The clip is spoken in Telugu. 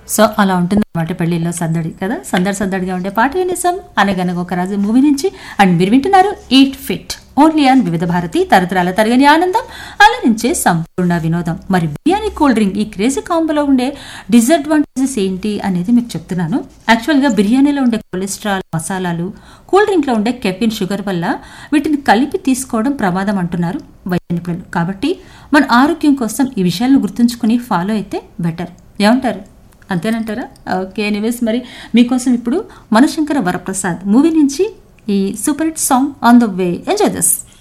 సో అలా ఉంటుంది అనమాట పెళ్లిలో సందడి కదా సందడి సందడిగా ఉండే పాట వినేసాం అనగనగా ఒక రాజు మూవీ నుంచి అండ్ మీరు వింటున్నారు ఈట్ ఫిట్ ఓన్లీ ఆన్ వివిధ భారతి తరతరాల తరగని ఆనందం అలరించే సంపూర్ణ వినోదం మరి బిర్యానీ కూల్ డ్రింక్ ఈ క్రేజీ కాంబోలో ఉండే డిసడ్వాంటేజెస్ ఏంటి అనేది మీకు చెప్తున్నాను యాక్చువల్గా బిర్యానీలో ఉండే కొలెస్ట్రాల్ మసాలాలు కూల్ డ్రింక్లో ఉండే కెఫిన్ షుగర్ వల్ల వీటిని కలిపి తీసుకోవడం ప్రమాదం అంటున్నారు వైద్య నిపుణులు కాబట్టి మన ఆరోగ్యం కోసం ఈ విషయాలను గుర్తుంచుకుని ఫాలో అయితే బెటర్ ఏమంటారు అంతేనంటారా ఓకే ఎనీవేస్ మరి మీకోసం ఇప్పుడు మనశంకర వరప్రసాద్ మూవీ నుంచి ఈ super hit song on the way enjoy this